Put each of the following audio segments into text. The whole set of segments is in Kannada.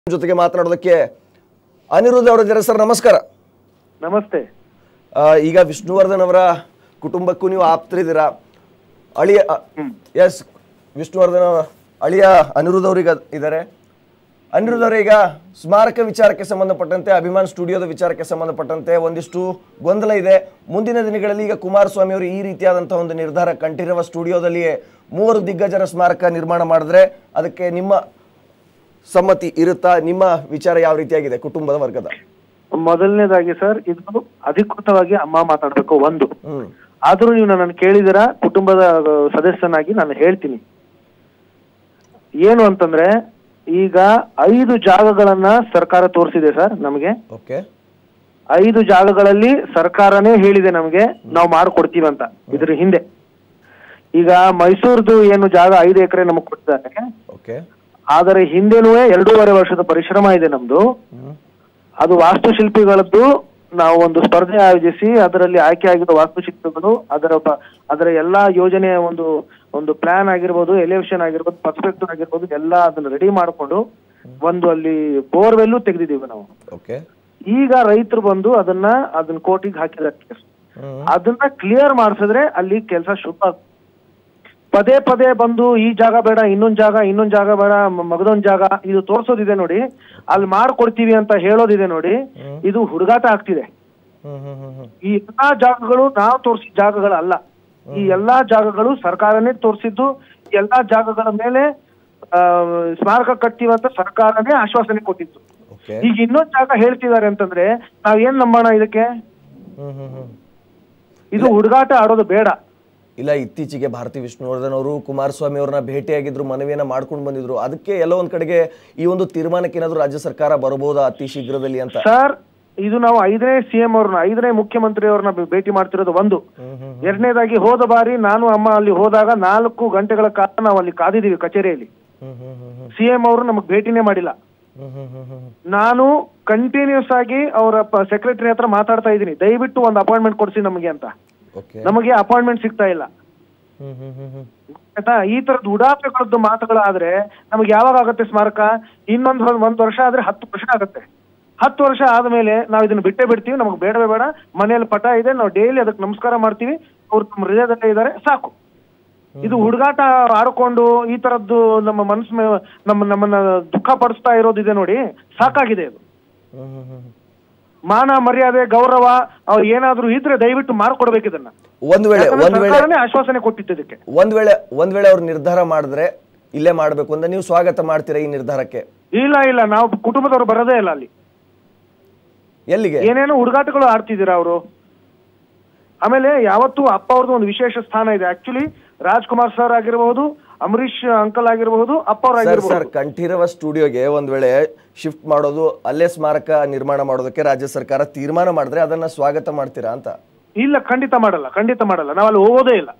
ಜೊತೆಗೆ ಮಾತನಾಡೋದಕ್ಕೆ ಅನಿರುದ್ಧ ಅವರಿದ್ದಾರೆ ಸರ್ ನಮಸ್ಕಾರ ನಮಸ್ತೆ ಆ, ಈಗ ವಿಷ್ಣುವರ್ಧನ್ ಅವರ ಕುಟುಂಬಕ್ಕೂ ನೀವು ಆಪ್ತರಿದ್ದೀರಾ ಅಳಿಯ ಎಸ್ ವಿಷ್ಣುವರ್ಧನ್ ಅವರ ಅಳಿಯ ಅನಿರುದ್ಧ ಅವರೀಗ ಇದ್ದಾರೆ ಅನಿರುದ್ಧ ಅವರೇ, ಈಗ ಸ್ಮಾರಕ ವಿಚಾರಕ್ಕೆ ಸಂಬಂಧಪಟ್ಟಂತೆ ಅಭಿಮಾನ್ ಸ್ಟುಡಿಯೋದ ವಿಚಾರಕ್ಕೆ ಸಂಬಂಧಪಟ್ಟಂತೆ ಒಂದಿಷ್ಟು ಗೊಂದಲ ಇದೆ ಮುಂದಿನ ದಿನಗಳಲ್ಲಿ ಈಗ ಕುಮಾರಸ್ವಾಮಿ ಅವರು ಈ ರೀತಿಯಾದಂತಹ ಒಂದು ನಿರ್ಧಾರ ಕಂಠೀರವ ಸ್ಟುಡಿಯೋದಲ್ಲಿಯೇ ಮೂವರು ದಿಗ್ಗಜರ ಸ್ಮಾರಕ ನಿರ್ಮಾಣ ಮಾಡಿದ್ರೆ ಅದಕ್ಕೆ ನಿಮ್ಮ ಸಮ್ಮತಿ ಇರುತ್ತಾ ನಿಮ್ಮ ವಿಚಾರ ಯಾವ ರೀತಿಯಾಗಿದೆ ಕುಟುಂಬದ ವರ್ಗದ ಮೊದಲನೇದಾಗಿ ಸರ್ ಇದು ಅಧಿಕೃತವಾಗಿ ಅಮ್ಮ ಮಾತಾಡ್ಬೇಕು ಒಂದು ಹ್ಮ್ ಆದ್ರೂ ನೀವು ನನ್ನನ್ನು ಕೇಳಿದಿರಾ ಕುಟುಂಬದ ಆ, ಸದಸ್ಯನಾಗಿ ನಾನು ಹೇಳ್ತೀನಿ ಏನು ಅಂತಂದ್ರೆ ಈಗ ಐದು ಜಾಗಗಳನ್ನ ಸರ್ಕಾರ ತೋರಿಸಿದೆ ಸರ್ ನಮಗೆ ಓಕೆ ಐದು ಜಾಗಗಳಲ್ಲಿ ಸರ್ಕಾರನೇ ಹೇಳಿದೆ ನಮಗೆ ನಾವು ಮಾಡ್ಕೊಡ್ತೀವಿ ಅಂತ ಇದ್ರ ಹಿಂದೆ ಈಗ ಮೈಸೂರ್ದು ಏನು ಜಾಗ ಐದು ಎಕರೆ ನಮಗೆ ಕೊಟ್ಟಿದ್ದಾರೆ ಓಕೆ ಆದರೆ ಹಿಂದೆನೂ ಎರಡೂವರೆ ವರ್ಷದ ಪರಿಶ್ರಮ ಇದೆ ನಮ್ದು ಹ್ಮ್ ಅದು ವಾಸ್ತುಶಿಲ್ಪಿಗಳದ್ದು ನಾವು ಒಂದು ಸ್ಪರ್ಧೆ ಆಯೋಜಿಸಿ ಅದರಲ್ಲಿ ಆಯ್ಕೆ ಆಗಿರೋ ವಾಸ್ತುಶಿಲ್ಪಿಗಳು ಅದರ ಬ- ಅದರ ಎಲ್ಲಾ ಯೋಜನೆಯ ಒಂದು ಒಂದು ಪ್ಲಾನ್ ಆಗಿರ್ಬೋದು ಎಲಿವೇಶನ್ ಆಗಿರ್ಬೋದು ಪರ್ಸ್ಪೆಕ್ಟಿವ್ ಆಗಿರ್ಬೋದು ಎಲ್ಲ ಅದನ್ನ ರೆಡಿ ಮಾಡಿಕೊಂಡು ಒಂದು ಅಲ್ಲಿ ಬೋರ್ವೆಲ್ಲು ತೆಗೆದಿದ್ದೀವಿ ನಾವು ಓಕೆ ಈಗ ರೈತರು ಬಂದು ಅದನ್ನ ಅದನ್ನ ಕೋಟಿಗೆ ಹಾಕಿದ್ದಾರೆ ಹ್ಮ್ ಅದನ್ನ ಕ್ಲಿಯರ್ ಮಾಡಿಸಿದ್ರೆ ಅಲ್ಲಿ ಕೆಲಸ ಶುರು ಆಗುತ್ತೆ ಪದೇ ಪದೇ ಬಂದು ಈ ಜಾಗ ಬೇಡ ಇನ್ನೊಂದ್ ಜಾಗ ಇನ್ನೊಂದ್ ಜಾಗ ಬೇಡ ಮ- ಮಗದೊಂದ್ ಜಾಗ ಇದು ತೋರ್ಸೋದಿದೆ ನೋಡಿ ಅಲ್ಲಿ ಮಾಡ್ಕೊಡ್ತೀವಿ ಅಂತ ಹೇಳೋದಿದೆ ನೋಡಿ ಇದು ಹುಡುಗಾಟ ಆಗ್ತಿದೆ ಹ್ಮ್ ಹ್ಮ್ ಹ್ಮ್ ಹ್ಮ್ ಈ ಎಲ್ಲಾ ಜಾಗಗಳು ನಾವು ತೋರಿಸಿದ ಜಾಗಗಳಲ್ಲ ಈ ಎಲ್ಲಾ ಜಾಗಗಳು ಸರ್ಕಾರನೇ ತೋರಿಸಿದ್ದು ಈ ಎಲ್ಲಾ ಜಾಗಗಳ ಮೇಲೆ ಆ, ಸ್ಮಾರಕ ಕಟ್ತೀವಿ ಅಂತ ಸರ್ಕಾರನೇ ಆಶ್ವಾಸನೆ ಕೊಟ್ಟಿತ್ತು ಓಕೆ ಈಗ ಇನ್ನೊಂದ್ ಜಾಗ ಹೇಳ್ತಿದ್ದಾರೆ ಅಂತಂದ್ರೆ ನಾವ್ ಏನ್ ನಂಬೋಣ ಇದಕ್ಕೆ ಹ್ಮ್ ಹ್ಮ್ ಹ್ಮ್ ಇದು ಹುಡುಗಾಟ ಆಡೋದು ಬೇಡ ಇಲ್ಲ ಇತ್ತೀಚೆಗೆ ಭಾರತಿ ವಿಷ್ಣುವರ್ಧನ್ ಅವರು ಕುಮಾರಸ್ವಾಮಿ ಅವ್ರನ್ನ ಭೇಟಿಯಾಗಿದ್ರು ಮನವಿಯನ್ನ ಮಾಡ್ಕೊಂಡು ಬಂದಿದ್ರು ಅದಕ್ಕೆ ಎಲ್ಲೋ ಒಂದ್ ಕಡೆಗೆ ಈ ಒಂದು ತೀರ್ಮಾನಕ್ಕೆ ಏನಾದ್ರು ರಾಜ್ಯ ಸರ್ಕಾರ ಬರಬಹುದಾ ಅತಿ ಶೀಘ್ರದಲ್ಲಿ ಅಂತ ಸರ್ ಇದು ನಾವು ಐದನೇ ಸಿಎಂ ಅವ್ರನ್ನ ಐದನೇ ಮುಖ್ಯಮಂತ್ರಿ ಅವ್ರನ್ನ ಭೇ- ಭೇಟಿ ಮಾಡ್ತಿರೋದು ಒಂದು ಹ್ಮ್ ಹ್ಮ್ ಎರಡನೇದಾಗಿ ಹೋದ ಬಾರಿ ನಾನು ಅಮ್ಮ ಅಲ್ಲಿ ಹೋದಾಗ ನಾಲ್ಕು ಗಂಟೆಗಳ ಕಾಲ ನಾವು ಅಲ್ಲಿ ಕಾದಿದ್ದೀವಿ ಕಚೇರಿಯಲ್ಲಿ ಹ್ಮ್ ಹ್ಮ್ ಹ್ಮ್ ಹ್ಮ್ ಸಿಎಂ ಅವರು ನಮಗೆ ಭೇಟಿನೇ ಮಾಡಿಲ್ಲ ಹ್ಮ್ ಹ್ಮ್ ಹ್ಮ್ ಹ್ಮ್ ನಾನು ಕಂಟಿನ್ಯೂಸ್ ಆಗಿ ಅವರ ಸೆಕ್ರೆಟರಿ ಹತ್ರ ಮಾತಾಡ್ತಾ ಇದ್ದೀನಿ ದಯವಿಟ್ಟು ಒಂದು ಅಪಾಯಿಂಟ್ಮೆಂಟ್ ಕೊಡಿಸಿ ನಮಗೆ ಅಂತ ಓಕೆ ನಮಗೆ ಅಪಾಯಿಂಟ್ಮೆಂಟ್ ಸಿಗ್ತಾ ಇಲ್ಲ ಹ್ಮ್ ಹ್ಮ್ ಹ್ಮ್ ಹ್ಮ್ ಆಯ್ತಾ ಈ ತರದ್ ಉಡಾಫೆಗಳದ್ದು ಮಾತುಗಳಾದ್ರೆ ನಮಗೆ ಯಾವಾಗ ಆಗುತ್ತೆ ಸ್ಮಾರಕ ಇನ್ನೊಂದು ಒಂದ್ ವರ್ಷ ಆದ್ರೆ ಹತ್ತು ವರ್ಷ ಆಗುತ್ತೆ ಹತ್ತು ವರ್ಷ ಆದ್ಮೇಲೆ ನಾವು ಇದನ್ನ ಬಿಟ್ಟೇ ಬಿಡ್ತೀವಿ ನಮಗೆ ಬೇಡವೇ ಬೇಡ ಮನೆಯಲ್ಲಿ ಪಟ ಇದೆ ನಾವು ಡೈಲಿ ಅದಕ್ಕೆ ನಮಸ್ಕಾರ ಮಾಡ್ತೀವಿ ಅವ್ರು ನಮ್ಮ ಹೃದಯದಲ್ಲೇ ಇದ್ದಾರೆ ಸಾಕು ಇದು ಹುಡುಗಾಟ ಆಡ್ಕೊಂಡು ಈ ತರದ್ದು ನಮ್ಮ ಮನಸ್ಸು ಮೇ- ನಮ್ಮ ನಮ್ಮನ್ನ ದುಃಖ ಪಡಿಸ್ತಾ ಇರೋದಿದೆ ನೋಡಿ ಸಾಕಾಗಿದೆ ಇದು ಹ್ಮ್ ಹ್ಮ್ ಹ್ಮ್ ಹ್ಮ್. ಮಾನ ಮರ್ಯಾದೆ ಗೌರವ ಅವ್ರು ಏನಾದ್ರೂ ಇದ್ರೆ ದಯವಿಟ್ಟು ಮಾಡ್ಕೊಡ್ಬೇಕು ಇದನ್ನ ಒಂದ್ ವೇಳೆ ಯಾಕಂದ್ರೆ ಒಂದ್ ವೇಳೆ ಸರ್ಕಾರನೇ ಆಶ್ವಾಸನೆ ಕೊಟ್ಟಿತ್ತು ಇದಕ್ಕೆ ಒಂದ್ ವೇಳೆ ಒಂದ್ ವೇಳೆ ಅವ್ರು ನಿರ್ಧಾರ ಮಾಡಿದ್ರೆ ಇಲ್ಲೇ ಮಾಡ್ಬೇಕು ಅಂತ ನೀವು ಸ್ವಾಗತ ಮಾಡ್ತೀರಾ ಈ ನಿರ್ಧಾರಕ್ಕೆ ಇಲ್ಲ ಇಲ್ಲ ನಾವು ಕುಟುಂಬದವ್ರು ಬರೋದೇ ಇಲ್ಲ ಅಲ್ಲಿ ಎಲ್ಲಿಗೆ ಏನೇನೋ ಹುಡುಗಾಟಗಳು ಆಡ್ತಿದ್ದೀರಾ ಅವರು ಆಮೇಲೆ ಯಾವತ್ತೂ ಅಪ್ಪ ಅವ್ರದ್ದು ಒಂದು ವಿಶೇಷ ಸ್ಥಾನ ಇದೆ ಆಕ್ಚುಲಿ ರಾಜ್ಕುಮಾರ್ ಸರ್ ಆಗಿರಬಹುದು ಅಂಬರೀಶ್ ಅಂಕಲ್ ಆಗಿರಬಹುದು ಅಪ್ಪ ಅವ್ರು ಸರ್ ಆಗಿರಬಹುದು ಸರ್ ಕಂಠೀರವ ಸ್ಟುಡಿಯೋಗೆ ಒಂದ್ ವೇಳೆ ಶಿಫ್ಟ್ ಮಾಡೋದು ಅಲ್ಲೇ ಸ್ಮಾರಕ ನಿರ್ಮಾಣ ಮಾಡೋದಕ್ಕೆ ರಾಜ್ಯ ಸರ್ಕಾರ ತೀರ್ಮಾನ ಮಾಡಿದ್ರೆ ಅದನ್ನ ಸ್ವಾಗತ ಮಾಡ್ತೀರಾ ಅಂತ ಇಲ್ಲ ಖಂಡಿತ ಮಾಡಲ್ಲ ಖಂಡಿತ ಮಾಡಲ್ಲ ನಾವು ಅಲ್ಲಿ ಹೋಗೋದೇ ಇಲ್ಲ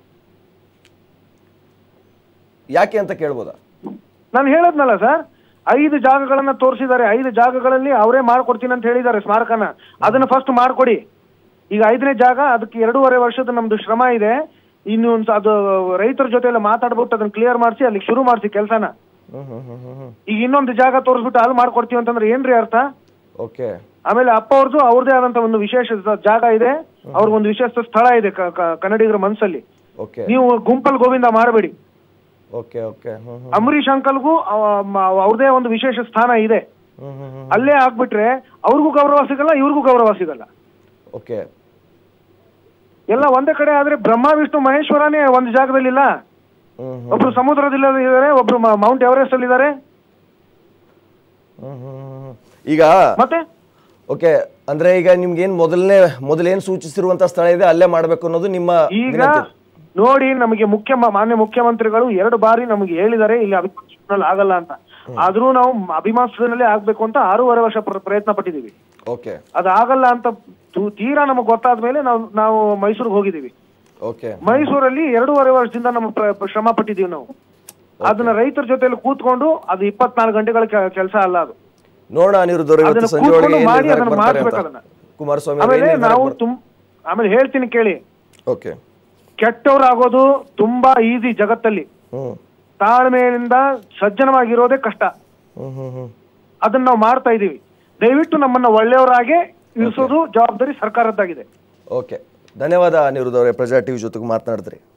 ಯಾಕೆ ಅಂತ ಕೇಳ್ಬೋದಾ ನಾನು ಹೇಳದ್ನಲ್ಲ ಸರ್ ಐದು ಜಾಗಗಳನ್ನ ತೋರಿಸಿದ್ದಾರೆ ಐದು ಜಾಗಗಳಲ್ಲಿ ಅವರೇ ಮಾಡ್ಕೊಡ್ತೀನಿ ಅಂತ ಹೇಳಿದ್ದಾರೆ ಸ್ಮಾರಕನ ಅದನ್ನ ಫಸ್ಟ್ ಮಾಡ್ಕೊಡಿ ಈಗ ಐದನೇ ಜಾಗ ಅದಕ್ಕೆ ಎರಡೂವರೆ ವರ್ಷದ ನಮ್ದು ಶ್ರಮ ಇದೆ ಇನ್ನು ಒಂದ್ ಸ- ಅದು ರೈತರ ಜೊತೆ ಎಲ್ಲ ಮಾತಾಡ್ಬಿಟ್ಟು ಅದನ್ನ ಕ್ಲಿಯರ್ ಮಾಡಿಸಿ ಅಲ್ಲಿ ಶುರು ಮಾಡಿಸಿ ಕೆಲಸನ ಹ್ಮ್ ಹ್ಮ್ ಹ್ಮ್ ಹ್ಮ್ ಹ್ಮ್ ಈಗ ಇನ್ನೊಂದು ಜಾಗ ತೋರಿಸ್ಬಿಟ್ಟು ಅಲ್ಲಿ ಮಾಡ್ಕೊಡ್ತೀವಿ ಅಂತಂದ್ರೆ ಏನ್ರಿ ಅರ್ಥ ಓಕೆ ಆಮೇಲೆ ಅಪ್ಪ ಅವ್ರದ್ದು ಅವ್ರದೇ ಆದಂತ ಒಂದು ವಿಶೇಷ ಸ- ಜಾಗ ಇದೆ ಅವ್ರಿಗೊಂದು ವಿಶೇಷ ಸ್ಥಳ ಇದೆ ಕ- ಕ- ಕನ್ನಡಿಗರ ಮನಸ್ಸಲ್ಲಿ ಓಕೆ ನೀವು ಗುಂಪಲ್ ಗೋವಿಂದ ಮಾಡಬೇಡಿ okay okay hmm hmm Ambareesh ಅಂಕಲ್ಗೂ ಅವ- ಮ- ಅವ್ರದೇ ಒಂದು ವಿಶೇಷ ಸ್ಥಾನ ಇದೆ ಹ್ಮ್ ಹ್ಮ್ ಹ್ಮ್ ಅಲ್ಲೇ ಆಗ್ಬಿಟ್ರೆ ಅವ್ರಿಗೂ ಗೌರವ ಸಿಗಲ್ಲ ಇವ್ರಿಗೂ ಗೌರವ ಸಿಗಲ್ಲ ಓಕೆ ಎಲ್ಲ ಒಂದೇ ಕಡೆ ಆದ್ರೆ ಬ್ರಹ್ಮ ವಿಷ್ಣು ಮಹೇಶ್ವರನೇ ಒಂದು ಜಾಗದಲ್ಲಿ ಇಲ್ಲ ಹ್ಮ್ ಹ್ಮ್ ಒಬ್ರು ಸಮುದ್ರದಲ್ಲಿ ಇದ್ದಾರೆ ಒಬ್ರು ಮ- ಮೌಂಟ್ ಎವರೆಸ್ಟ್ ಅಲ್ಲಿ ಇದ್ದಾರೆ ಹ್ಮ್ ಹ್ಮ್ ಹ್ಮ್ ಹ್ಮ್. ಈಗ ಮತ್ತೆ ಓಕೆ ಅಂದ್ರೆ ಈಗ ನಿಮ್ಗೆ ಏನ್ ಮೊದಲನೇ ಮೊದಲೇನ್ ಸೂಚಿಸಿರುವಂತ ಸ್ಥಳ ಇದೆ ಅಲ್ಲೇ ಮಾಡ್ಬೇಕು ಅನ್ನೋದು ನಿಮ್ಮ ಈಗ ವಿನಂತಿ ನೋಡಿ ನಮಗೆ ಮುಖ್ಯ ಮಾನ್ಯ ಮುಖ್ಯಮಂತ್ರಿಗಳು ಎರಡು ಬಾರಿ ನಮಗೆ ಹೇಳಿದ್ದಾರೆ ಇಲ್ಲಿ ಅಭಿಮಾನ ಆಗಲ್ಲ ಅಂತ ಆದ್ರೂ ನಾವು ಅಭಿಮಾನದಲ್ಲೇ ಆಗ್ಬೇಕು ಅಂತ ಆರೂವರೆ ವರ್ಷ ಪ್ರ- ಪ್ರಯತ್ನ ಪಟ್ಟಿದೀವಿ ಓಕೆ ಅದಾಗಲ್ಲ ಅಂತ ತು- ತೀರಾ ನಮಗೆ ಗೊತ್ತಾದ ಮೇಲೆ ನಾವು ನಾವು ಮೈಸೂರಿಗೆ ಹೋಗಿದ್ದೀವಿ ಓಕೆ ಮೈಸೂರಲ್ಲಿ ಎರಡೂವರೆ ವರ್ಷದಿಂದ ನಮ್ಮ ಪ್ರ- ಪ್ರ- ಶ್ರಮ ಪಟ್ಟಿದೀವಿ ನಾವು ಅದನ್ನ ರೈತರ ಜೊತೆಲಿ ಕೂತ್ಕೊಂಡು ಅದು ಇಪ್ಪತ್ನಾಲ್ಕು ಗಂಟೆಗಳ ಕೆಲಸ ಅಲ್ಲ ಅದು ನೋಡೋಣ ಅನಿರುದ್ಧ ಅವರು ಇವತ್ತು ಅದನ್ನ ಸಂಜೆ ಒಳಗೆ ಕೂತ್ಕೊಂಡು ಏನ್ ಮಾಡಿ ನಿರ್ಧಾರಕ್ಕೆ ಅದನ್ನ ಬರ್ತಾರೆ ಮಾಡಿಸ್ಬೇಕು ಅಂತ. ಅದನ್ನ. ಕುಮಾರಸ್ವಾಮಿ ಅವರು ಆಮೇಲೆ ಏನ್ ನಿರ್ಧಾರಕ್ಕೆ ನಾವು ಬರ್ತಾರೆ? ತುಂ ಆಮೇಲೆ ಹೇಳ್ತೀನಿ ಕೇಳಿ ಓಕೆ ಕೆಟ್ಟವರಾಗೋದು ತುಂಬಾ ಈಸಿ ಜಗತ್ತಲ್ಲಿ ಹ್ಮ್ ತಾಳ್ಮೆಯಿಂದ ಸಜ್ಜನವಾಗಿರೋದೇ ಕಷ್ಟ ಹ್ಮ್ ಹ್ಮ್ ಹ್ಮ್ ಅದನ್ನ ನಾವು ಮಾಡ್ತಾ ಇದೀವಿ ದಯವಿಟ್ಟು ನಮ್ಮನ್ನ ಒಳ್ಳೆಯವರಾಗೆ ಇರಿಸೋದು ಜವಾಬ್ದಾರಿ ಸರ್ಕಾರದ್ದಾಗಿದೆ ಓಕೆ ಧನ್ಯವಾದ ಅನಿರುದ್ಧ ಅವರೇ ಪ್ರಜಾ ಟಿವಿ ಜೊತೆಗೆ ಮಾತನಾಡಿದ್ರಿ